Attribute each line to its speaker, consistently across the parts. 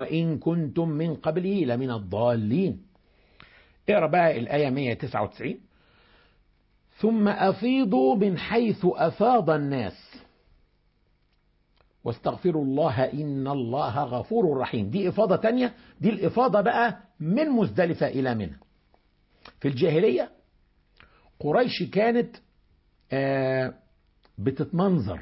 Speaker 1: وإن كنتم من قبله لمن الضالين اقرأ بقى الآية 199 ثم أفيضوا من حيث أفاض الناس واستغفروا الله إن الله غفور رحيم دي إفاضة تانية دي الإفاضة بقى من مزدلفة إلى منى في الجاهلية قريش كانت آه بتتمنظر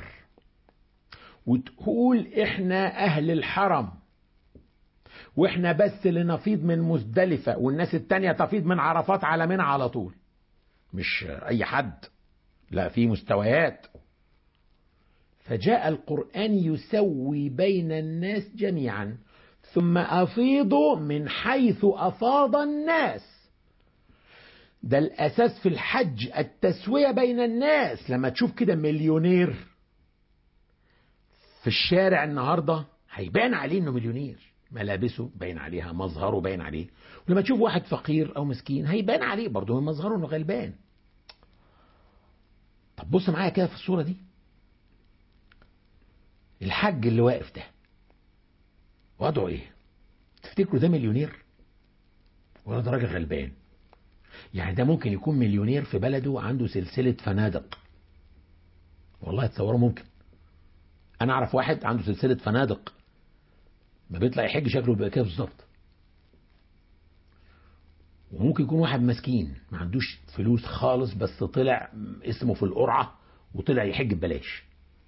Speaker 1: وتقول احنا اهل الحرم واحنا بس اللي نفيض من مزدلفة والناس التانية تفيض من عرفات على منى على طول مش اي حد لا في مستويات فجاء القرآن يسوي بين الناس جميعا ثم أفيضوا من حيث أفاض الناس ده الأساس في الحج التسوية بين الناس لما تشوف كده مليونير في الشارع النهاردة هيبان عليه انه مليونير ملابسه باين عليها مظهره باين عليه ولما تشوف واحد فقير او مسكين هيبان عليه برضه من مظهره انه غلبان طب بص معايا كده في الصورة دي الحج اللي واقف ده وضعه ايه تفتكروا ده مليونير ولا ده راجل غلبان يعني ده ممكن يكون مليونير في بلده عنده سلسلة فنادق والله تصوروا ممكن انا اعرف واحد عنده سلسلة فنادق ما بيطلع يحج شكله بيبقى كده بالظبط وممكن يكون واحد مسكين ما عندوش فلوس خالص بس طلع اسمه في القرعة وطلع يحج ببلاش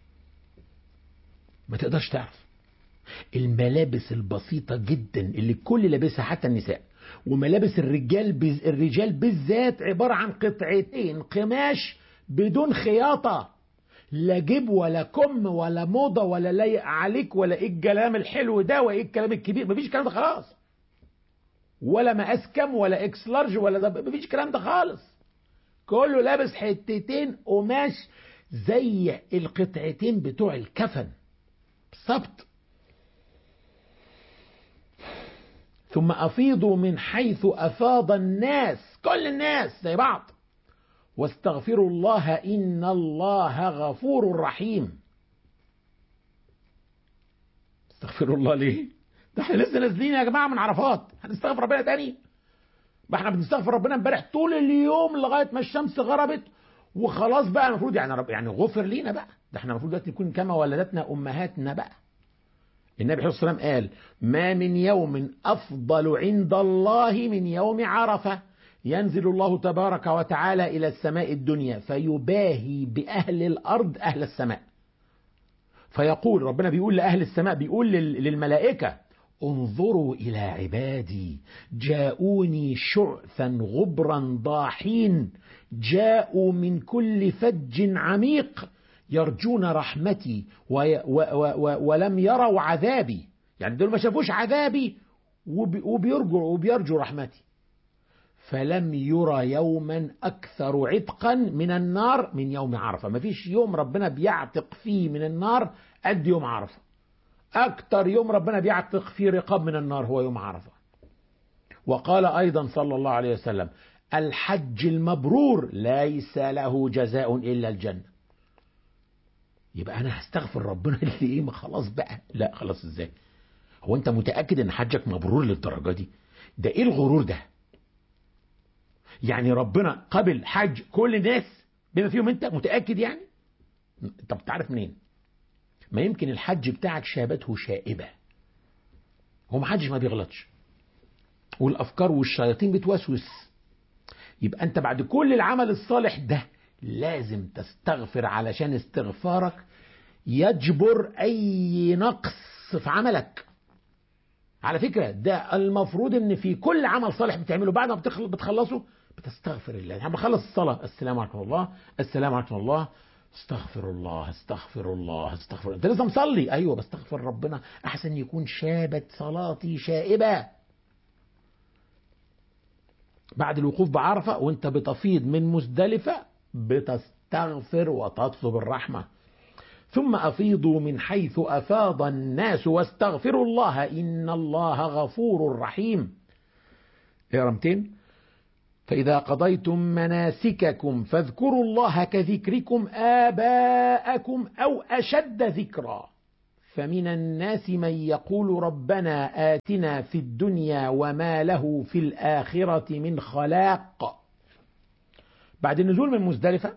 Speaker 1: ما تقدرش تعرف الملابس البسيطة جدا اللي الكل لابسها حتى النساء وملابس الرجال بز... الرجال بالذات عبارة عن قطعتين قماش بدون خياطة لا جيب ولا كم ولا موضة ولا لايق عليك ولا ايه الكلام الحلو ده وايه الكلام الكبير مفيش الكلام ده خلاص ولا مقاس كام ولا اكس لارج ولا ده مفيش الكلام ده خالص كله لابس حتتين قماش زي القطعتين بتوع الكفن بالظبط ثم أفيضوا من حيث أفاض الناس كل الناس زي بعض واستغفروا الله إن الله غفور رحيم استغفروا الله ليه ده احنا لسه نازلين يا جماعة من عرفات هنستغفر ربنا تاني ما احنا بنستغفر ربنا امبارح طول اليوم لغاية ما الشمس غربت وخلاص بقى المفروض يعني رب يعني غفر لينا بقى ده احنا المفروض دلوقتي نكون كما ولدتنا امهاتنا بقى النبي عليه الصلاه والسلام قال ما من يوم افضل عند الله من يوم عرفه ينزل الله تبارك وتعالى الى السماء الدنيا فيباهي باهل الارض اهل السماء فيقول ربنا بيقول لاهل السماء بيقول للملائكه انظروا الى عبادي جاءوني شعثا غبرا ضاحين جاءوا من كل فج عميق يرجون رحمتي وي و و و ولم يروا عذابي يعني دول ما شافوش عذابي وبيرجوا وبيرجوا رحمتي فلم يرى يوما أكثر عتقا من النار من يوم عرفة ما فيش يوم ربنا بيعتق فيه من النار قد يوم عرفة أكثر يوم ربنا بيعتق فيه رقاب من النار هو يوم عرفة وقال أيضا صلى الله عليه وسلم الحج المبرور ليس له جزاء إلا الجنة يبقى أنا هستغفر ربنا اللي إيه ما خلاص بقى لا خلاص إزاي هو أنت متأكد إن حجك مبرور للدرجة دي ده إيه الغرور ده يعني ربنا قبل حج كل الناس بما فيهم أنت متأكد يعني طب تعرف منين ما يمكن الحج بتاعك شابته شائبة هو ما حدش ما بيغلطش والأفكار والشياطين بتوسوس يبقى أنت بعد كل العمل الصالح ده لازم تستغفر علشان استغفارك يجبر أي نقص في عملك على فكرة ده المفروض ان في كل عمل صالح بتعمله بعد ما بتخلصه بتستغفر الله يعني بخلص الصلاة السلام عليكم الله السلام عليكم الله استغفر الله استغفر الله استغفر الله. انت لسه مصلي ايوه بستغفر ربنا احسن يكون شابت صلاتي شائبه بعد الوقوف بعرفه وانت بتفيض من مزدلفه بتستغفر وتطلب الرحمه ثم افيضوا من حيث افاض الناس واستغفروا الله ان الله غفور رحيم يا رمتين فإذا قضيتم مناسككم فاذكروا الله كذكركم آباءكم أو أشد ذكرا فمن الناس من يقول ربنا آتنا في الدنيا وما له في الآخرة من خلاق بعد النزول من مزدلفة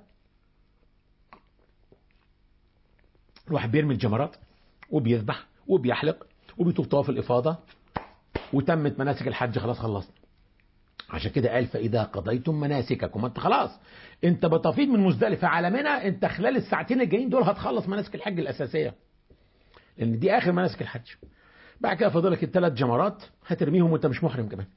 Speaker 1: الواحد بيرمي الجمرات وبيذبح وبيحلق وبيطوف طواف الإفاضة وتمت مناسك الحج خلاص خلصنا عشان كده قال فإذا قضيتم مناسككم انت خلاص انت بتفيض من مزدلفة على منى انت خلال الساعتين الجايين دول هتخلص مناسك الحج الأساسية لأن دي آخر مناسك الحج بعد كده فاضلك الثلاث جمرات هترميهم وانت مش محرم كمان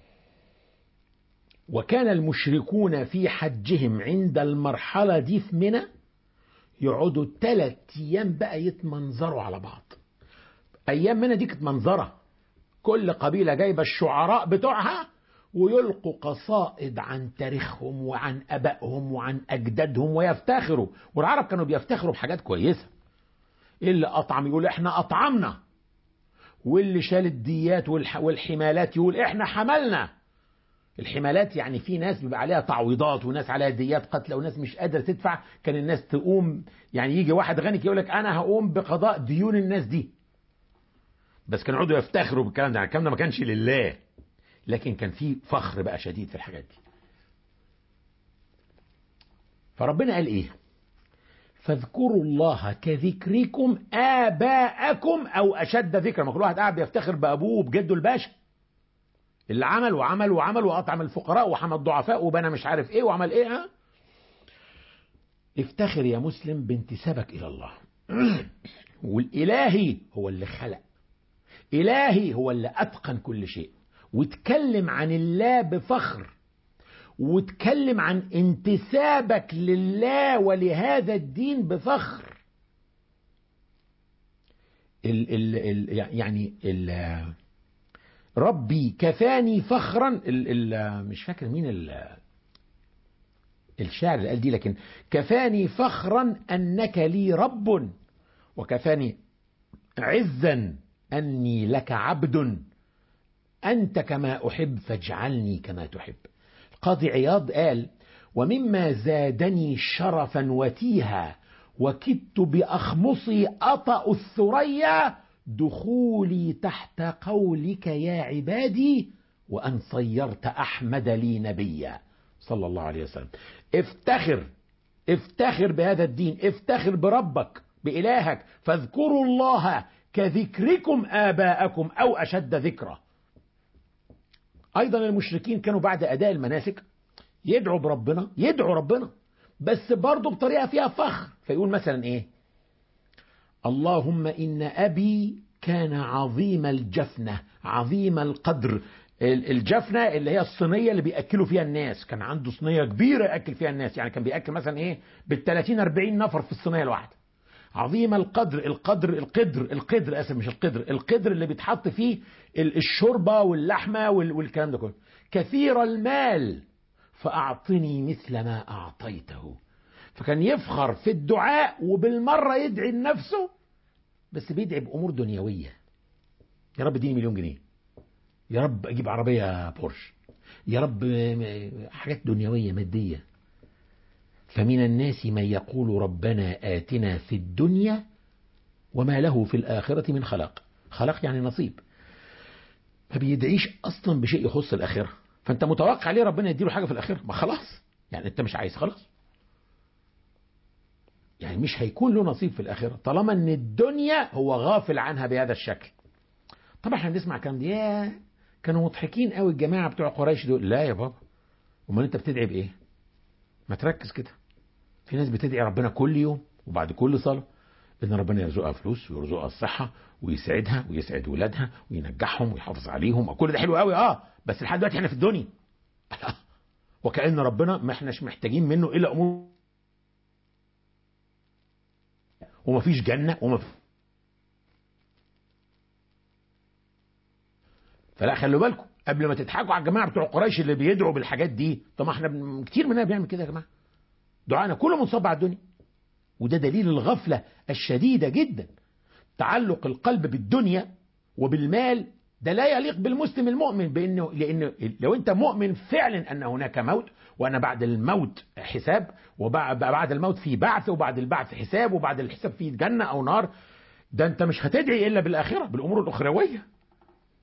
Speaker 1: وكان المشركون في حجهم عند المرحلة دي في منى يقعدوا ثلاث أيام بقى يتمنظروا على بعض أيام منى دي كانت منظرة كل قبيلة جايبة الشعراء بتوعها ويلقوا قصائد عن تاريخهم وعن أبائهم وعن أجدادهم ويفتخروا والعرب كانوا بيفتخروا بحاجات كويسة اللي أطعم يقول إحنا أطعمنا واللي شال الديات والحمالات يقول إحنا حملنا الحمالات يعني في ناس بيبقى عليها تعويضات وناس عليها ديات قتلى وناس مش قادرة تدفع كان الناس تقوم يعني يجي واحد غني يقول لك أنا هقوم بقضاء ديون الناس دي بس كانوا يقعدوا يفتخروا بالكلام ده الكلام ده ما كانش لله لكن كان في فخر بقى شديد في الحاجات دي فربنا قال ايه فاذكروا الله كذكركم آباءكم أو أشد ذكرا ما كل واحد قاعد بيفتخر بأبوه وبجده الباشا اللي عمل وعمل وعمل وأطعم الفقراء وحمى الضعفاء وبنى مش عارف إيه وعمل إيه ها افتخر يا مسلم بانتسابك إلى الله والإلهي هو اللي خلق إلهي هو اللي أتقن كل شيء واتكلم عن الله بفخر واتكلم عن انتسابك لله ولهذا الدين بفخر ال ال ال يعني ال ربي كفاني فخرا ال ال مش فاكر مين ال الشاعر اللي قال دي لكن كفاني فخرا انك لي رب وكفاني عزا اني لك عبد أنت كما أحب فاجعلني كما تحب القاضي عياض قال ومما زادني شرفا وتيها وكدت بأخمصي أطأ الثريا دخولي تحت قولك يا عبادي وأن صيرت أحمد لي نبيا صلى الله عليه وسلم افتخر افتخر بهذا الدين افتخر بربك بإلهك فاذكروا الله كذكركم آباءكم أو أشد ذكره أيضا المشركين كانوا بعد أداء المناسك يدعوا بربنا يدعوا ربنا بس برضه بطريقة فيها فخر فيقول مثلا إيه اللهم إن أبي كان عظيم الجفنة عظيم القدر الجفنة اللي هي الصينية اللي بيأكلوا فيها الناس كان عنده صينية كبيرة يأكل فيها الناس يعني كان بيأكل مثلا إيه بال 30 40 نفر في الصينية الواحدة عظيم القدر القدر القدر القدر اسف مش القدر القدر اللي بيتحط فيه الشوربه واللحمه والكلام ده كله كثير المال فاعطني مثل ما اعطيته فكان يفخر في الدعاء وبالمره يدعي لنفسه بس بيدعي بامور دنيويه يا رب اديني مليون جنيه يا رب اجيب عربيه بورش يا رب حاجات دنيويه ماديه فمن الناس من يقول ربنا آتنا في الدنيا وما له في الآخرة من خلاق خلاق يعني نصيب ما بيدعيش أصلا بشيء يخص الآخرة فأنت متوقع ليه ربنا يديله حاجة في الآخرة ما خلاص يعني أنت مش عايز خلاص يعني مش هيكون له نصيب في الآخرة طالما أن الدنيا هو غافل عنها بهذا الشكل طبعا احنا بنسمع كلام دي يا كانوا مضحكين قوي الجماعة بتوع قريش دول لا يا بابا امال انت بتدعي بايه ما تركز كده في ناس بتدعي ربنا كل يوم وبعد كل صلاة ان ربنا يرزقها فلوس ويرزقها الصحة ويسعدها ويسعد ولادها وينجحهم ويحافظ عليهم كل ده حلو قوي اه بس لحد دلوقتي احنا في الدنيا وكأن ربنا ما احناش محتاجين منه الا امور ومفيش جنة ومفيش فلا خلوا بالكم قبل ما تضحكوا على الجماعه بتوع قريش اللي بيدعوا بالحاجات دي طب ما احنا كتير مننا بيعمل كده يا جماعه دعانا كله منصب على الدنيا وده دليل الغفله الشديده جدا تعلق القلب بالدنيا وبالمال ده لا يليق بالمسلم المؤمن بانه لانه لو انت مؤمن فعلا ان هناك موت وان بعد الموت حساب وبعد الموت في بعث وبعد البعث حساب وبعد الحساب في جنه او نار ده انت مش هتدعي الا بالاخره بالامور الاخرويه